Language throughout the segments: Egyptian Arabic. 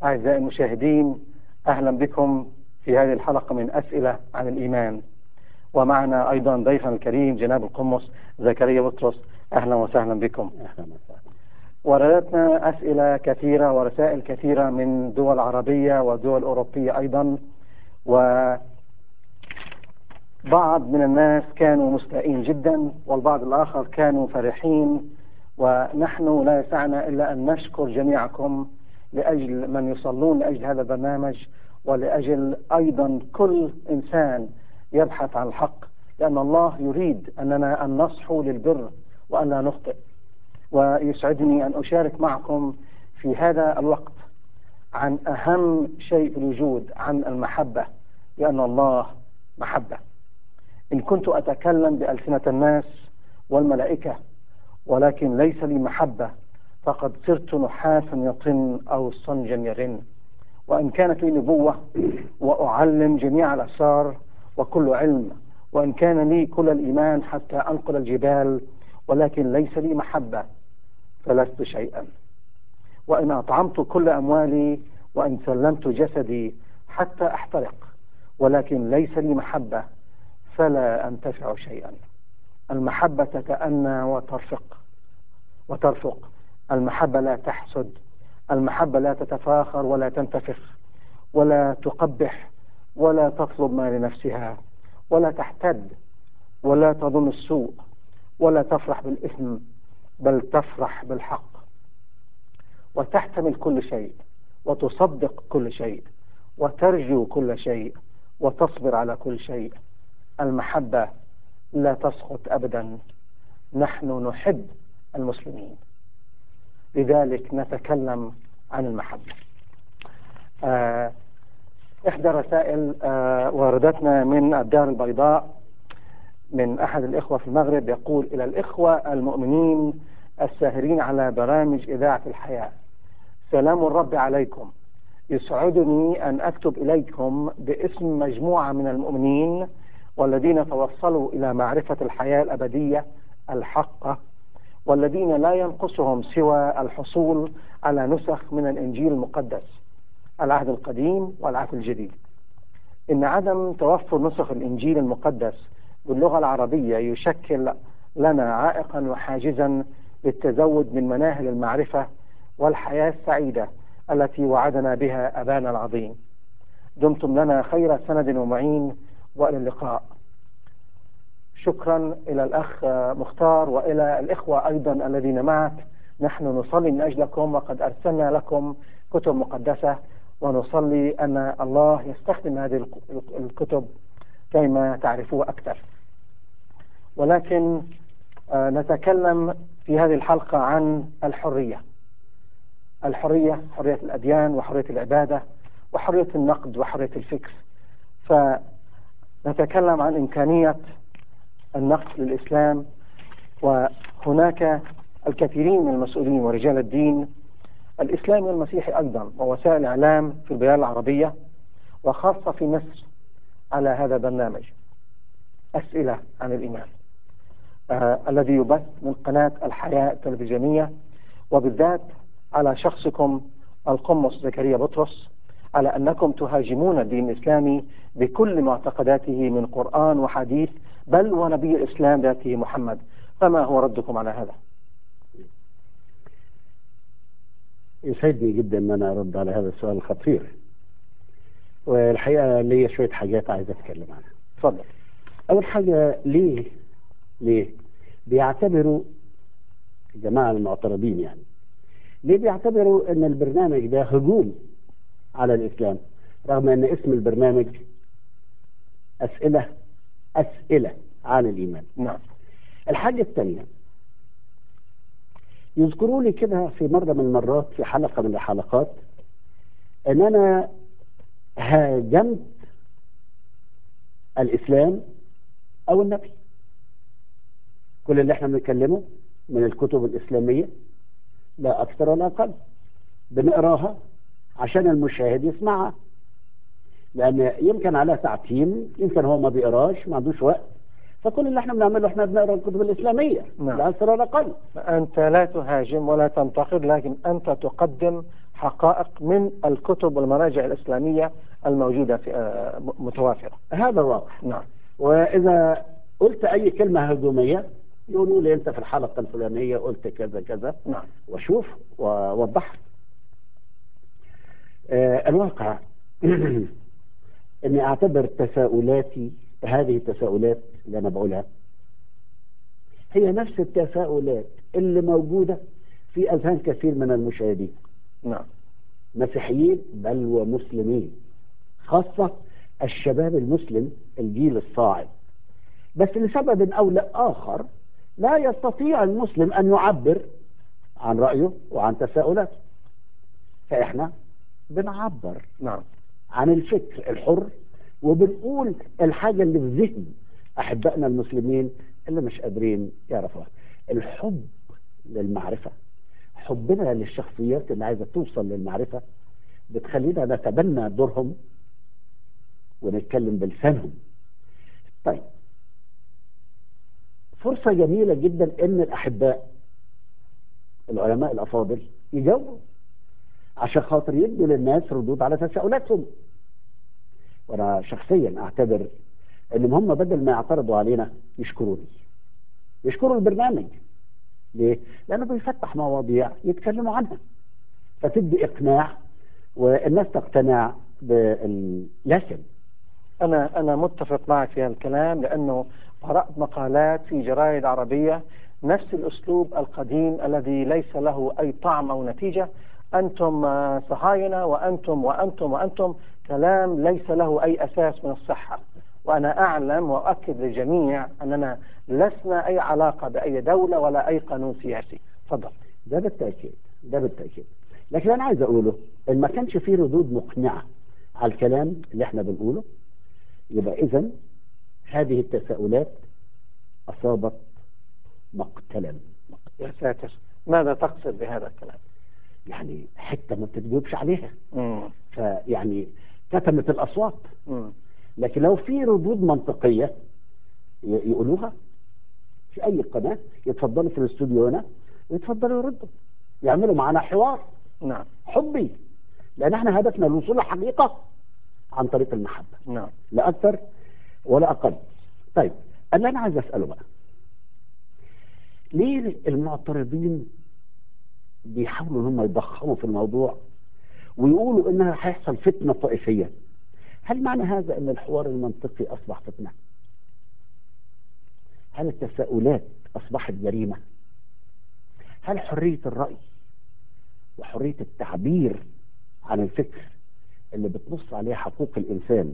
أعزائي المشاهدين أهلا بكم في هذه الحلقة من أسئلة عن الإيمان ومعنا أيضا ضيفنا الكريم جناب القمص زكريا بطرس أهلا وسهلا بكم أهلا وسهلا وردتنا أسئلة كثيرة ورسائل كثيرة من دول عربية ودول أوروبية أيضا وبعض من الناس كانوا مستائين جدا والبعض الآخر كانوا فرحين ونحن لا يسعنا إلا أن نشكر جميعكم لأجل من يصلون لأجل هذا البرنامج ولأجل أيضا كل إنسان يبحث عن الحق لأن الله يريد أننا أن نصحو للبر وأن لا نخطئ ويسعدني أن أشارك معكم في هذا الوقت عن أهم شيء في الوجود عن المحبة لأن الله محبة إن كنت أتكلم بألسنة الناس والملائكة ولكن ليس لي محبة فقد صرت نحاسا يطن أو صنجا يرن وإن كانت لي نبوة وأعلم جميع الأسرار وكل علم وإن كان لي كل الإيمان حتى أنقل الجبال ولكن ليس لي محبة فلست شيئا وإن أطعمت كل أموالي وإن سلمت جسدي حتى أحترق ولكن ليس لي محبة فلا أنتفع شيئا المحبة تتأنى وترفق وترفق المحبة لا تحسد المحبة لا تتفاخر ولا تنتفخ ولا تقبح ولا تطلب ما لنفسها ولا تحتد ولا تظن السوء ولا تفرح بالإثم بل تفرح بالحق وتحتمل كل شيء وتصدق كل شيء وترجو كل شيء وتصبر على كل شيء المحبة لا تسقط أبدا نحن نحب المسلمين لذلك نتكلم عن المحبة آه إحدى الرسائل آه واردتنا من الدار البيضاء من أحد الإخوة في المغرب يقول إلى الإخوة المؤمنين الساهرين على برامج إذاعة الحياة سلام الرب عليكم يسعدني أن أكتب إليكم باسم مجموعة من المؤمنين والذين توصلوا إلى معرفة الحياة الأبدية الحقة والذين لا ينقصهم سوى الحصول على نسخ من الإنجيل المقدس العهد القديم والعهد الجديد إن عدم توفر نسخ الإنجيل المقدس باللغة العربية يشكل لنا عائقا وحاجزا للتزود من مناهل المعرفة والحياة السعيدة التي وعدنا بها أبانا العظيم دمتم لنا خير سند ومعين وإلى اللقاء شكرا إلى الأخ مختار وإلى الإخوة أيضا الذين معك نحن نصلي من أجلكم وقد أرسلنا لكم كتب مقدسة ونصلي أن الله يستخدم هذه الكتب كيما تعرفوها أكثر ولكن نتكلم في هذه الحلقة عن الحرية الحرية حرية الأديان وحرية العبادة وحرية النقد وحرية الفكر فنتكلم عن إمكانية النقد للإسلام وهناك الكثيرين من المسؤولين ورجال الدين الإسلامي والمسيحي أيضا ووسائل الإعلام في البلاد العربية وخاصة في مصر على هذا البرنامج أسئلة عن الإيمان آه الذي يبث من قناة الحياة التلفزيونية وبالذات على شخصكم القمص زكريا بطرس على أنكم تهاجمون الدين الإسلامي بكل معتقداته من قرآن وحديث بل ونبي الإسلام ذاته محمد فما هو ردكم على هذا يسعدني جدا ان انا ارد على هذا السؤال الخطير والحقيقه ليا شويه حاجات عايز اتكلم عنها اتفضل اول حاجه ليه ليه بيعتبروا الجماعه المعترضين يعني ليه بيعتبروا ان البرنامج ده هجوم على الاسلام رغم ان اسم البرنامج اسئله اسئله عن الايمان نعم الحاجه الثانيه يذكروا لي كده في مرة من المرات في حلقة من الحلقات ان انا هاجمت الاسلام او النبي كل اللي احنا بنتكلمه من الكتب الاسلامية لا اكثر ولا اقل بنقراها عشان المشاهد يسمعها لان يمكن عليها تعتيم يمكن هو ما بيقراش ما عندوش وقت فكل اللي احنا بنعمله احنا بنقرا الكتب الاسلاميه نعم. لا اكثر ولا اقل أنت لا تهاجم ولا تنتقد لكن أنت تقدم حقائق من الكتب والمراجع الإسلامية الموجودة في آه، م- متوافرة هذا واضح نعم وإذا قلت أي كلمة هجومية يقولوا لي أنت في الحلقة الفلانية قلت كذا كذا نعم واشوف واوضحها آه، الواقع اني اعتبر تساؤلاتي هذه التساؤلات اللي انا بقولها هي نفس التساؤلات اللي موجوده في اذهان كثير من المشاهدين نعم مسيحيين بل ومسلمين خاصه الشباب المسلم الجيل الصاعد بس لسبب او لاخر لا يستطيع المسلم ان يعبر عن رايه وعن تساؤلاته فاحنا بنعبر نعم عن الفكر الحر وبنقول الحاجة اللي في ذهن أحبائنا المسلمين اللي مش قادرين يعرفوها الحب للمعرفة حبنا للشخصيات اللي عايزة توصل للمعرفة بتخلينا نتبنى دورهم ونتكلم بلسانهم طيب فرصة جميلة جدا ان الاحباء العلماء الافاضل يجاوبوا عشان خاطر يدوا للناس ردود على تساؤلاتهم وانا شخصيا اعتبر ان هم بدل ما يعترضوا علينا يشكروني يشكروا البرنامج ليه؟ لانه بيفتح مواضيع يتكلموا عنها فتدي اقناع والناس تقتنع باللسن أنا أنا متفق معك في هذا الكلام لأنه قرأت مقالات في جرائد عربية نفس الأسلوب القديم الذي ليس له أي طعم أو نتيجة أنتم آه، صهاينة وأنتم وأنتم وأنتم كلام ليس له أي أساس من الصحة وأنا أعلم وأؤكد للجميع أننا لسنا أي علاقة بأي دولة ولا أي قانون سياسي تفضل ده بالتاكيد ده بالتاكيد لكن انا عايز اقوله ان ما كانش فيه ردود مقنعه على الكلام اللي احنا بنقوله يبقى اذا هذه التساؤلات اصابت مقتلا يا ساتر ماذا تقصد بهذا الكلام يعني حته ما بتجاوبش عليها مم. فيعني كتمت الاصوات مم. لكن لو في ردود منطقيه ي- يقولوها في اي قناه يتفضلوا في الاستوديو هنا ويتفضلوا يردوا يعملوا معنا حوار نعم حبي لان احنا هدفنا الوصول للحقيقه عن طريق المحبه نعم لا اكثر ولا اقل طيب اللي انا عايز اساله بقى ليه المعترضين بيحاولوا ان هم يضخموا في الموضوع ويقولوا انها هيحصل فتنه طائفيه هل معنى هذا ان الحوار المنطقي اصبح فتنه هل التساؤلات اصبحت جريمه هل حريه الراي وحريه التعبير عن الفكر اللي بتنص عليها حقوق الانسان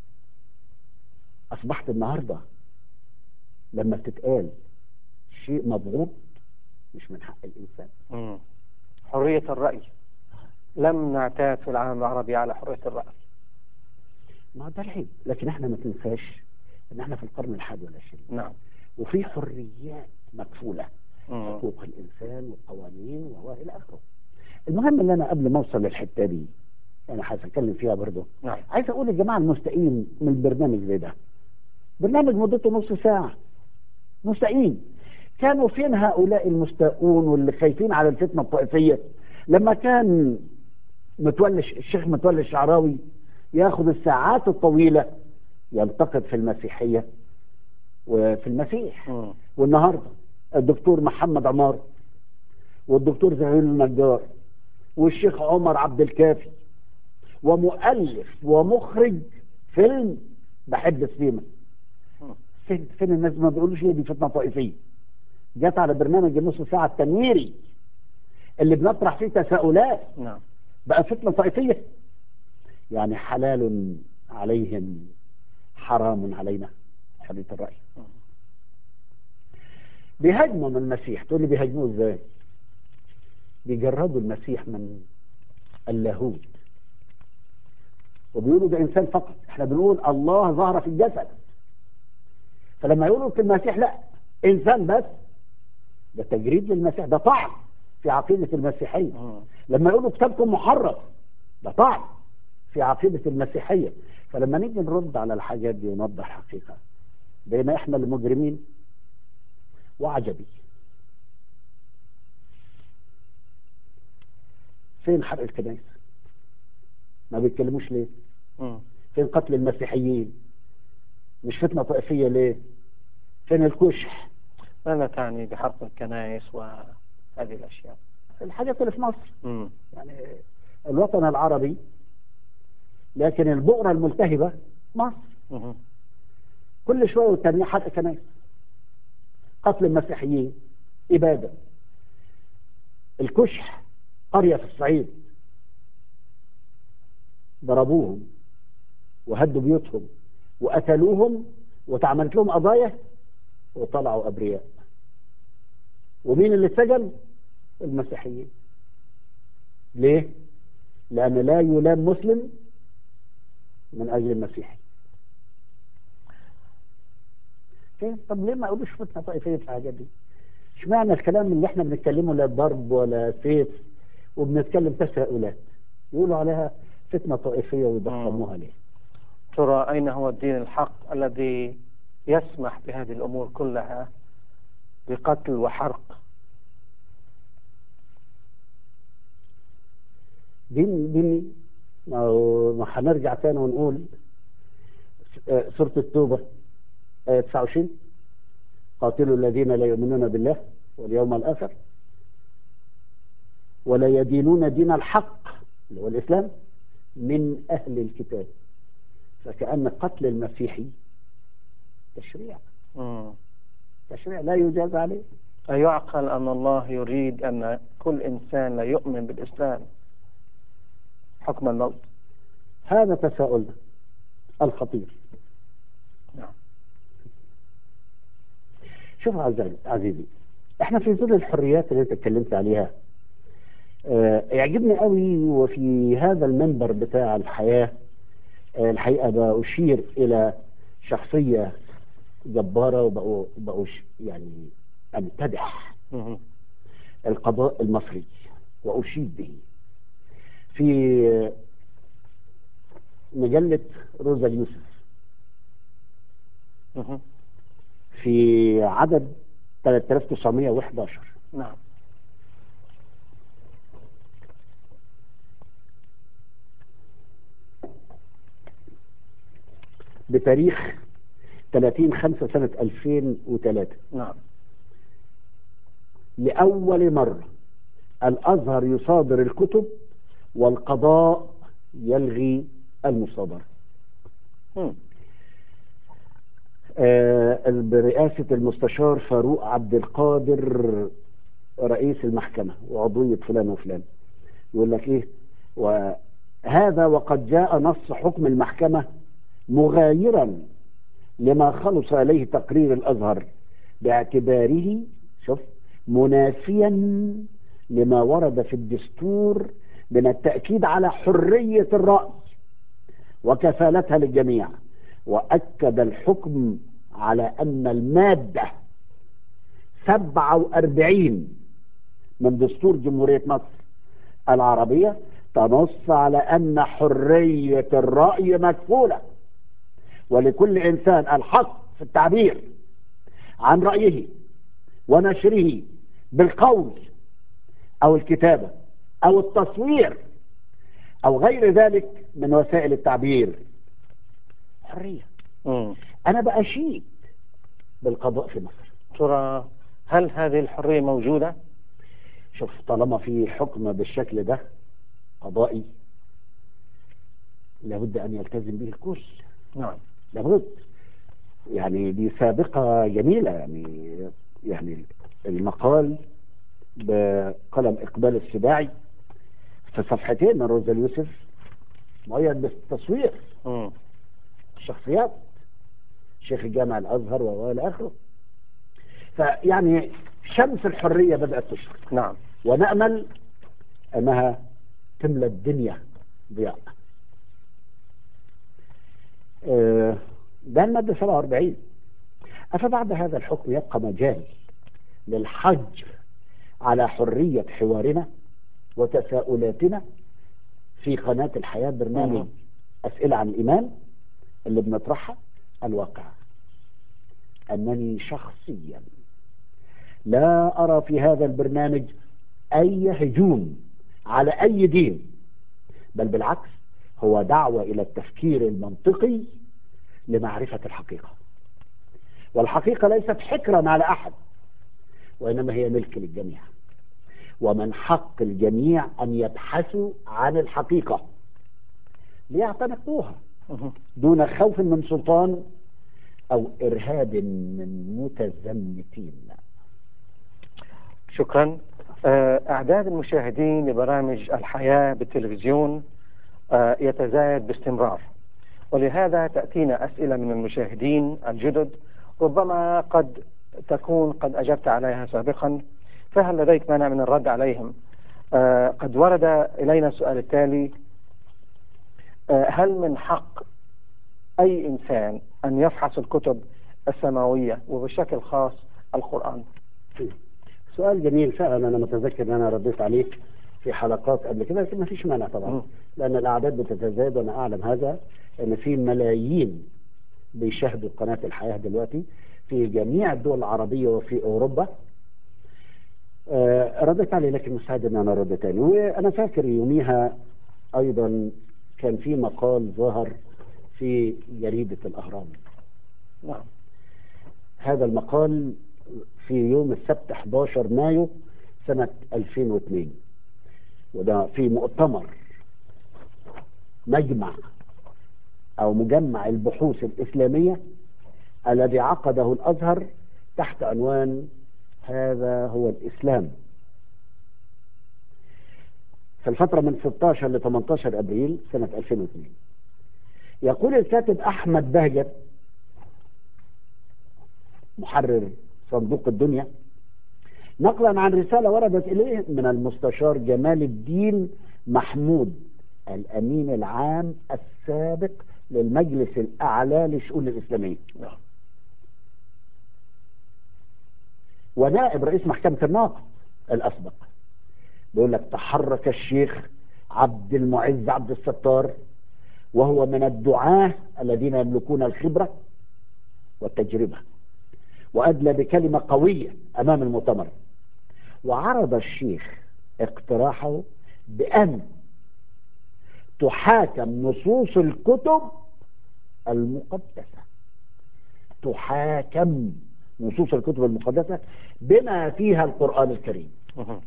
اصبحت النهارده لما بتتقال شيء مضغوط مش من حق الانسان مم. حرية الرأي لم نعتاد في العالم العربي على حرية الرأي ما ده العيب لكن احنا ما تنساش ان احنا في القرن الحادي والعشرين نعم وفي حريات مكفوله مم. حقوق الانسان والقوانين والى اخره المهم ان انا قبل ما اوصل للحته دي انا هتكلم فيها برضه نعم عايز اقول للجماعه المستائين من البرنامج زي ده برنامج مدته نص ساعه مستائين كانوا فين هؤلاء المستاءون واللي خايفين على الفتنه الطائفيه لما كان متولي الشيخ متولي الشعراوي ياخذ الساعات الطويله ينتقد في المسيحيه وفي المسيح مم. والنهارده الدكتور محمد عمار والدكتور زهير النجار والشيخ عمر عبد الكافي ومؤلف ومخرج فيلم بحب سليمان مم. فين فين الناس ما بيقولوش هي دي فتنه طائفيه جت على برنامج النص ساعه التنويري اللي بنطرح فيه تساؤلات نعم بقى فتنه طائفيه يعني حلال عليهم حرام علينا حريه الراي مم. بيهاجموا من المسيح تقول لي بيهاجموه ازاي بيجردوا المسيح من اللاهوت وبيقولوا ده انسان فقط احنا بنقول الله ظهر في الجسد فلما يقولوا في المسيح لا انسان بس ده تجريد للمسيح ده طعن في عقيده المسيحيه مم. لما يقولوا كتابكم محرف ده طعن في عقيده المسيحيه فلما نيجي نرد على الحاجات دي ونوضح حقيقه بين احنا المجرمين وعجبي فين حرق الكنائس ما بيتكلموش ليه مم. فين قتل المسيحيين مش فتنة طائفية ليه فين الكشح ماذا تعني بحرق الكنائس وهذه الأشياء الحاجات اللي في مصر مم. يعني الوطن العربي لكن البؤرة الملتهبة مصر مم. كل شوية والتانية حرق كنائس قتل المسيحيين إبادة الكشح قرية في الصعيد ضربوهم وهدوا بيوتهم وقتلوهم واتعملت لهم قضايا وطلعوا أبرياء ومين اللي اتسجن؟ المسيحيين ليه؟ لأن لا يلام مسلم من أجل المسيحي كيف؟ طب ليه ما يقولوش فتنة طائفية في الحاجات دي؟ اشمعنى الكلام اللي احنا بنتكلمه لا ضرب ولا سيف وبنتكلم تساؤلات يقولوا عليها فتنة طائفية ويضخموها ليه؟ ترى أين هو الدين الحق الذي يسمح بهذه الأمور كلها بقتل وحرق دين ديني ما هو- ما هنرجع تاني ونقول آه، سورة التوبة آية 29 قاتلوا الذين لا يؤمنون بالله واليوم الآخر ولا يدينون دين الحق اللي هو الإسلام من أهل الكتاب فكأن قتل المسيحي تشريع مم. تشريع لا يجاز عليه أيعقل أن الله يريد أن كل إنسان لا يؤمن بالإسلام حكم الموت هذا تساؤلنا الخطير نعم شوف عزيزي عزيزي احنا في ظل الحريات اللي انت اتكلمت عليها اه يعجبني قوي وفي هذا المنبر بتاع الحياة اه الحقيقة بأشير إلى شخصية جبارة وبقوا بقوا ش- يعني أمتدح مم. القضاء المصري وأشيد به في مجلة روزا اليوسف مم. في عدد 3911 نعم بتاريخ 30 5 سنة 2003 نعم لأول مرة الأزهر يصادر الكتب والقضاء يلغي المصادرة مم. آه، برئاسة المستشار فاروق عبد القادر رئيس المحكمة وعضوية فلان وفلان يقول لك إيه وهذا وقد جاء نص حكم المحكمة مغايرا لما خلص إليه تقرير الأزهر باعتباره شوف منافيا لما ورد في الدستور من التأكيد على حرية الرأي وكفالتها للجميع وأكد الحكم على أن المادة 47 من دستور جمهورية مصر العربية تنص على أن حرية الرأي مكفولة ولكل إنسان الحق في التعبير عن رأيه ونشره بالقول أو الكتابة أو التصوير أو غير ذلك من وسائل التعبير حرية مم. أنا بأشيد بالقضاء في مصر ترى هل هذه الحرية موجودة؟ شوف طالما في حكم بالشكل ده قضائي لابد أن يلتزم به الكل نعم لابد يعني دي سابقة جميلة يعني يعني المقال بقلم إقبال السباعي في صفحتين من روزا اليوسف مؤيد بالتصوير مم. الشخصيات شيخ الجامع الازهر والى اخره فيعني شمس الحريه بدات تشرق نعم ونامل انها تملى الدنيا ضياء آه، ده الماده 47 افبعد هذا الحكم يبقى مجال للحجر على حريه حوارنا وتساؤلاتنا في قناه الحياه برنامج مم. اسئله عن الايمان اللي بنطرحها الواقع أنني شخصيا لا أرى في هذا البرنامج أي هجوم على أي دين بل بالعكس هو دعوة إلى التفكير المنطقي لمعرفة الحقيقة والحقيقة ليست حكرا على أحد وإنما هي ملك للجميع ومن حق الجميع أن يبحثوا عن الحقيقة ليعتنقوها مهم. دون خوف من سلطان أو إرهاب من متزمتين شكرا آه، أعداد المشاهدين لبرامج الحياة بالتلفزيون آه، يتزايد باستمرار ولهذا تأتينا أسئلة من المشاهدين الجدد ربما قد تكون قد أجبت عليها سابقا فهل لديك مانع من الرد عليهم آه، قد ورد إلينا السؤال التالي آه، هل من حق أي إنسان أن يفحص الكتب السماوية وبشكل خاص القرآن سؤال جميل فعلا أنا متذكر أن أنا رديت عليه في حلقات قبل كده لكن ما فيش مانع مم. طبعا لأن الأعداد بتتزايد وأنا أعلم هذا أن في ملايين بيشاهدوا قناة الحياة دلوقتي في جميع الدول العربية وفي أوروبا آه، رديت عليه لكن مش سعيد ان انا ارد تاني وانا فاكر يوميها ايضا كان في مقال ظهر في جريدة الاهرام نعم هذا المقال في يوم السبت 11 مايو سنة 2002 وده في مؤتمر مجمع أو مجمع البحوث الإسلامية الذي عقده الأزهر تحت عنوان هذا هو الإسلام في الفترة من 16 ل 18 أبريل سنة 2002 يقول الكاتب أحمد بهجت محرر صندوق الدنيا نقلا عن رسالة وردت إليه من المستشار جمال الدين محمود الأمين العام السابق للمجلس الأعلى للشؤون الإسلامية نعم ونائب رئيس محكمة الناقض الأسبق بيقول لك تحرك الشيخ عبد المعز عبد الستار وهو من الدعاة الذين يملكون الخبرة والتجربة وأدلى بكلمة قوية أمام المؤتمر وعرض الشيخ اقتراحه بأن تحاكم نصوص الكتب المقدسة تحاكم نصوص الكتب المقدسة بما فيها القرآن الكريم مهم.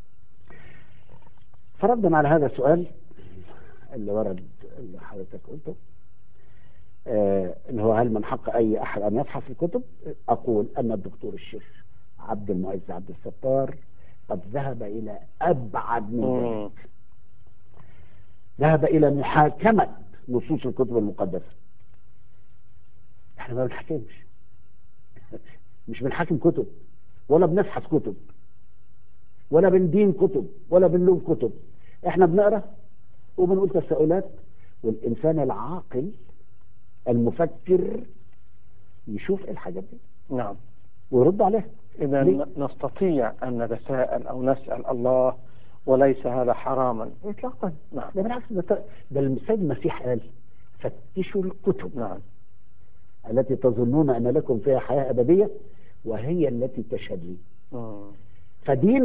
فردا على هذا السؤال اللي ورد اللي حضرتك قلته آه اللي هو هل من حق اي احد ان يفحص الكتب اقول ان الدكتور الشيخ عبد المعز عبد الستار قد ذهب الى ابعد من ذلك مم. ذهب الى محاكمه نصوص الكتب المقدسه احنا ما بنحكمش مش بنحاكم كتب ولا بنفحص كتب ولا بندين كتب ولا بنلوم كتب احنا بنقرا وبنقول تساؤلات والانسان العاقل المفكر يشوف إيه الحاجات دي نعم ويرد عليها إذا ليه؟ نستطيع أن نتساءل أو نسأل الله وليس هذا حراما اطلاقا نعم ده بالعكس ده ت- ده السيد المسيح قال فتشوا الكتب نعم التي تظنون ان لكم فيها حياه ابديه وهي التي تشهد لي مم. فدين